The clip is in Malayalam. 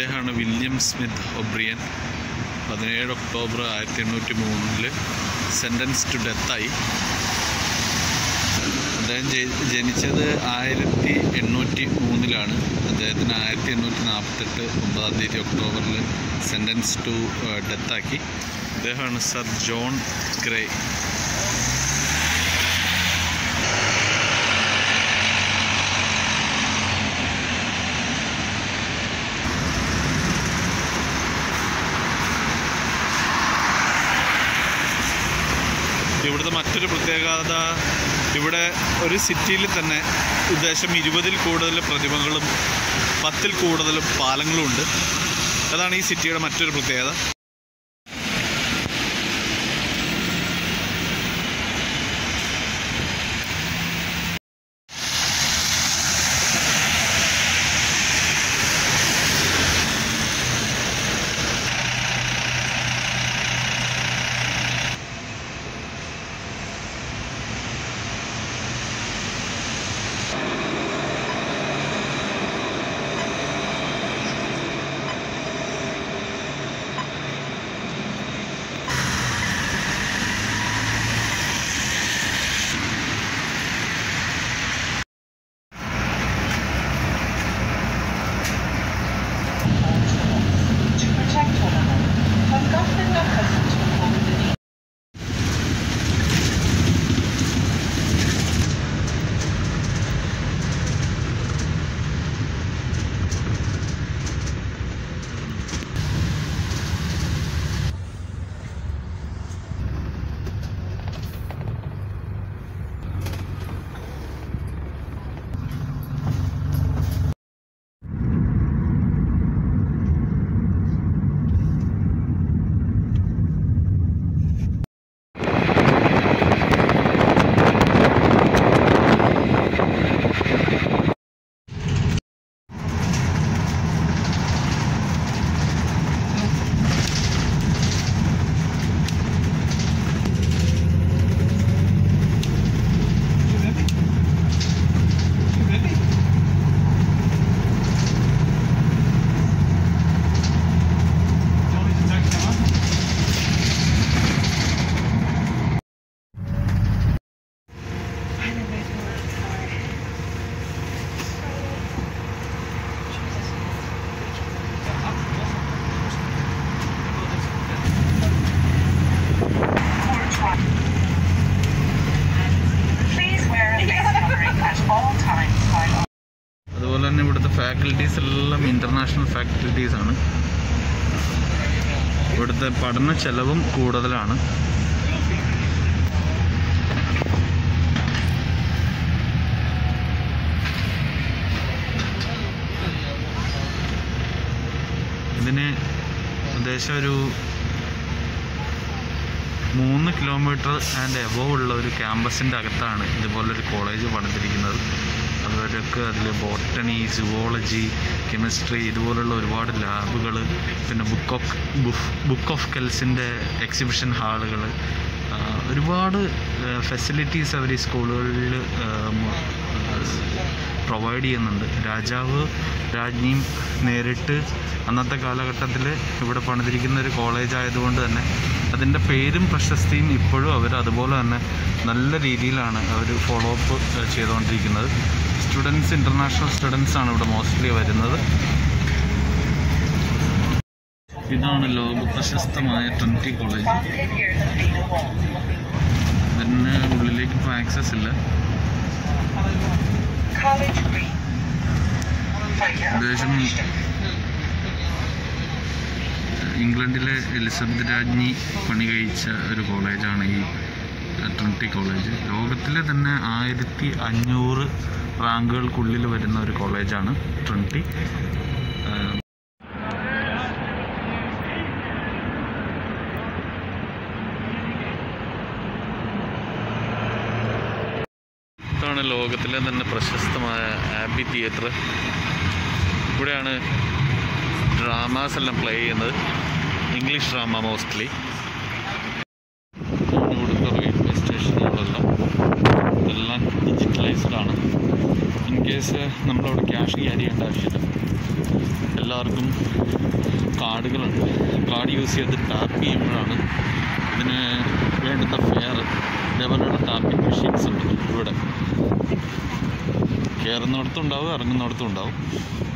ഇദ്ദേഹമാണ് വില്യം സ്മിത്ത് ഒബ്രിയൻ പതിനേഴ് ഒക്ടോബർ ആയിരത്തി എണ്ണൂറ്റി മൂന്നിൽ സെൻറ്റൻസ് ടു ഡെത്തായി അദ്ദേഹം ജെ- ജനിച്ചത് ആയിരത്തി എണ്ണൂറ്റി മൂന്നിലാണ് അദ്ദേഹത്തിന് ആയിരത്തി എണ്ണൂറ്റി നാൽപ്പത്തെട്ട് ഒമ്പതാം തീയതി ഒക്ടോബറിൽ സെൻറ്റൻസ് ടു ഡെത്താക്കി അദ്ദേഹമാണ് സർ ജോൺ ഗ്രേ ഇവിടുത്തെ മറ്റൊരു പ്രത്യേകത ഇവിടെ ഒരു സിറ്റിയിൽ തന്നെ ഉദ്ദേശം ഇരുപതിൽ കൂടുതൽ പ്രതിമകളും പത്തിൽ കൂടുതൽ പാലങ്ങളും ഉണ്ട് അതാണ് ഈ സിറ്റിയുടെ മറ്റൊരു പ്രത്യേകത to protect one another. Pangasinan ng kasuntuan din Please wear a face covering at all times while അതുപോലെ തന്നെ ഇവിടുത്തെ ഫാക്കൽറ്റീസ് എല്ലാം ഇൻ്റർനാഷണൽ ഫാക്കൽറ്റീസ് ആണ് ഇവിടുത്തെ പഠന ചെലവും കൂടുതലാണ് ഇതിന് ഏകദേശം ഒരു മൂന്ന് കിലോമീറ്റർ ആൻഡ് എബോവ് ഉള്ള ഒരു ക്യാമ്പസിൻ്റെ അകത്താണ് ഇതുപോലൊരു കോളേജ് പണിതിരിക്കുന്നത് അവരൊക്കെ അതിൽ ബോട്ടണി സുവോളജി കെമിസ്ട്രി ഇതുപോലുള്ള ഒരുപാട് ലാബുകൾ പിന്നെ ബുക്ക് ഓഫ് ബുക്ക് ഓഫ് കെൽസിൻ്റെ എക്സിബിഷൻ ഹാളുകൾ ഒരുപാട് ഫെസിലിറ്റീസ് അവർ ഈ സ്കൂളുകളിൽ പ്രൊവൈഡ് ചെയ്യുന്നുണ്ട് രാജാവ് രാജ്ഞിയും നേരിട്ട് അന്നത്തെ കാലഘട്ടത്തിൽ ഇവിടെ പണിതിരിക്കുന്ന ഒരു കോളേജ് ആയതുകൊണ്ട് തന്നെ അതിൻ്റെ പേരും പ്രശസ്തിയും ഇപ്പോഴും അവർ അതുപോലെ തന്നെ നല്ല രീതിയിലാണ് അവർ ഫോളോ അപ്പ് ചെയ്തുകൊണ്ടിരിക്കുന്നത് സ്റ്റുഡൻസ് ഇൻ്റർനാഷണൽ സ്റ്റുഡൻസ് ആണ് ഇവിടെ മോസ്റ്റ്ലി വരുന്നത് ഇതാണ് ലോക പ്രശസ്തമായ ട്രിനിറ്റി കോളേജ് ഇതിന് ഉള്ളിലേക്ക് ഇപ്പോൾ ആക്സസ് ഇല്ല College Green. ഏകദേശം ഇംഗ്ലണ്ടിലെ എലിസബത്ത് രാജ്ഞി പണി കഴിച്ച ഒരു കോളേജാണ് ഈ ട്രിനിറ്റി കോളേജ് ലോകത്തിലെ തന്നെ ആയിരത്തി അഞ്ഞൂറ് റാങ്കുകൾക്കുള്ളിൽ വരുന്ന ഒരു കോളേജാണ് ട്രിനിറ്റി ആഹ് ഇതാണ് ലോകത്തിലെ തന്നെ പ്രശസ്തമായ ആബി തിയേറ്റർ ഇവിടെയാണ് ഡ്രാമാസ് എല്ലാം പ്ലേ ചെയ്യുന്നത് ഇംഗ്ലീഷ് ഡ്രാമ മോസ്റ്റ്ലി ഇവിടുത്തെ റെയിൽവേ സ്റ്റേഷനുകളെല്ലാം ഇതെല്ലാം ഡിജിറ്റലൈസ്ഡ് ആണ് ഇൻ കേസ് കേസ് നമ്മളവിടെ ക്യാഷ് ക്യാരി ചെയ്യേണ്ട ആവശ്യമില്ല എല്ലാവർക്കും കാർഡുകളുണ്ട് കാർഡ് യൂസ് ചെയ്ത് ടാപ്പ് ചെയ്യുമ്പോഴാണ് ഇതിന് വേണ്ടുന്ന ഫെയർ ഇതേപോലെയുള്ള ടാപ്പിംഗ് മെഷീൻസ് ഉണ്ട് ഇവിടെ കയറുന്നിടത്തും ഉണ്ടാവും ഇറങ്ങുന്നിടത്തും ഉണ്ടാവും